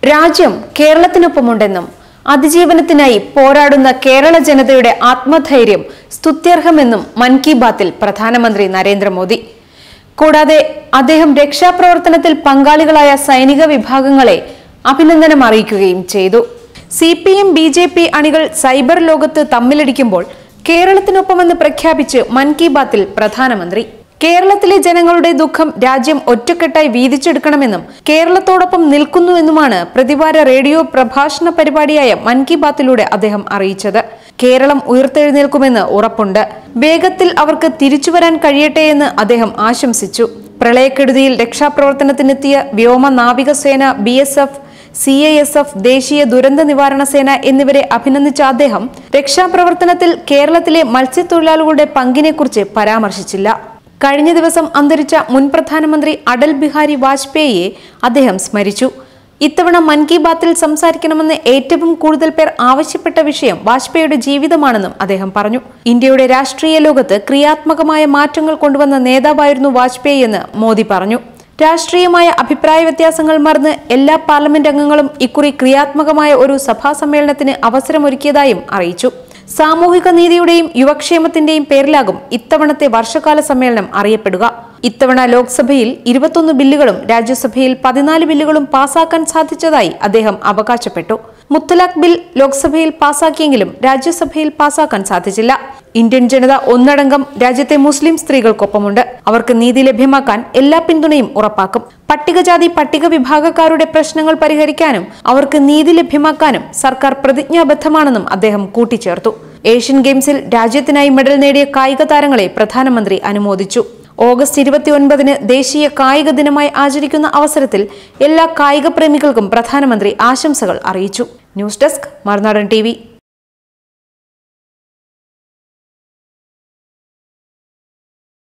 രാജ്യം കേരളത്തിനൊപ്പമുണ്ടെന്നും അതിജീവനത്തിനായി പോരാടുന്ന കേരള ജനതയുടെ ആത്മധൈര്യം സ്തുത്യർഹമെന്നും മൻ കി ബാത്തിൽ പ്രധാനമന്ത്രി നരേന്ദ്രമോദി കൂടാതെ അദ്ദേഹം രക്ഷാപ്രവർത്തനത്തിൽ പങ്കാളികളായ സൈനിക വിഭാഗങ്ങളെ അഭിനന്ദനം അറിയിക്കുകയും ചെയ്തു C P M B J P അണികൾ സൈബർ ലോകത്ത് തമ്മിലടിക്കുമ്പോൾ കേരളത്തിനൊപ്പമെന്ന് പ്രഖ്യാപിച്ച് മൻ കി ബാത്തിൽ പ്രധാനമന്ത്രി കേരളത്തിലെ ജനങ്ങളുടെ ദുഃഖം രാജ്യം ഒറ്റക്കെട്ടായി വീതിച്ചെടുക്കണമെന്നും കേരളത്തോടൊപ്പം നിൽക്കുന്നുവെന്നുമാണ് പ്രതിവാര റേഡിയോ പ്രഭാഷണ പരിപാടിയായ മൻ കി ബാത്തിലൂടെ അദ്ദേഹം അറിയിച്ചത് കേരളം ഉയർത്തെഴുന്നേൽക്കുമെന്ന് ഉറപ്പുണ്ട് വേഗത്തിൽ അവർക്ക് തിരിച്ചുവരാൻ കഴിയട്ടെ എന്ന് അദ്ദേഹം ആശംസിച്ചു പ്രളയക്കെടുതിയിൽ രക്ഷാപ്രവർത്തനത്തിനെത്തിയ വ്യോമ നാവികസേന B S F C I S F ദേശീയ ദുരന്ത നിവാരണ സേന എന്നിവരെ അഭിനന്ദിച്ച അദ്ദേഹം രക്ഷാപ്രവർത്തനത്തിൽ കേരളത്തിലെ മത്സ്യത്തൊഴിലാളികളുടെ പങ്കിനെക്കുറിച്ച് പരാമർശിച്ചില്ല കഴിഞ്ഞ ദിവസം അന്തരിച്ച മുൻ പ്രധാനമന്ത്രി അടൽ ബിഹാരി വാജ്പേയിയെ അദ്ദേഹം സ്മരിച്ചു ഇത്തവണ മൻ കി ബാത്തിൽ സംസാരിക്കണമെന്ന് ഏറ്റവും കൂടുതൽ പേർ ആവശ്യപ്പെട്ട വിഷയം വാജ്പേയിയുടെ ജീവിതമാണെന്നും അദ്ദേഹം പറഞ്ഞു ഇന്ത്യയുടെ രാഷ്ട്രീയ ലോകത്ത് ക്രിയാത്മകമായ മാറ്റങ്ങൾ കൊണ്ടുവന്ന നേതാവായിരുന്നു വാജ്പേയി എന്ന് മോദി പറഞ്ഞു രാഷ്ട്രീയമായ അഭിപ്രായ വ്യത്യാസങ്ങൾ മറന്ന് എല്ലാ പാർലമെന്റ് അംഗങ്ങളും ഇക്കുറി ക്രിയാത്മകമായ ഒരു സഭാ സമ്മേളനത്തിന് അവസരമൊരുക്കിയതായും അറിയിച്ചു സാമൂഹിക നീതിയുടെയും യുവക്ഷേമത്തിന്റെയും പേരിലാകും ഇത്തവണത്തെ വർഷകാല സമ്മേളനം അറിയപ്പെടുക ഇത്തവണ ലോക്സഭയിൽ ഇരുപത്തൊന്ന് ബില്ലുകളും രാജ്യസഭയിൽ പതിനാല് ബില്ലുകളും പാസാക്കാൻ സാധിച്ചതായി അദ്ദേഹം അവകാശപ്പെട്ടു മുത്തലാഖ് ബിൽ ലോക്സഭയിൽ പാസാക്കിയെങ്കിലും രാജ്യസഭയിൽ പാസാക്കാൻ സാധിച്ചില്ല ഇന്ത്യൻ ജനത ഒന്നടങ്കം രാജ്യത്തെ മുസ്ലിം സ്ത്രീകൾക്കൊപ്പമുണ്ട് അവർക്ക് നീതി ലഭ്യമാക്കാൻ എല്ലാ പിന്തുണയും ഉറപ്പാക്കും പട്ടികജാതി പട്ടിക വിഭാഗക്കാരുടെ പ്രശ്നങ്ങൾ പരിഹരിക്കാനും അവർക്ക് നീതി ലഭ്യമാക്കാനും സർക്കാർ പ്രതിജ്ഞാബദ്ധമാണെന്നും അദ്ദേഹം കൂട്ടിച്ചേർത്തു ഏഷ്യൻ ഗെയിംസിൽ രാജ്യത്തിനായി മെഡൽ നേടിയ കായിക താരങ്ങളെ പ്രധാനമന്ത്രി അനുമോദിച്ചു ഓഗസ്റ്റ് ഇരുപത്തിയൊൻപതിന് ദേശീയ കായിക ദിനമായി ആചരിക്കുന്ന അവസരത്തിൽ എല്ലാ കായിക പ്രേമികൾക്കും പ്രധാനമന്ത്രി ആശംസകൾ അറിയിച്ചു ന്യൂസ് ഡെസ്ക് മറുനാടൻ ടി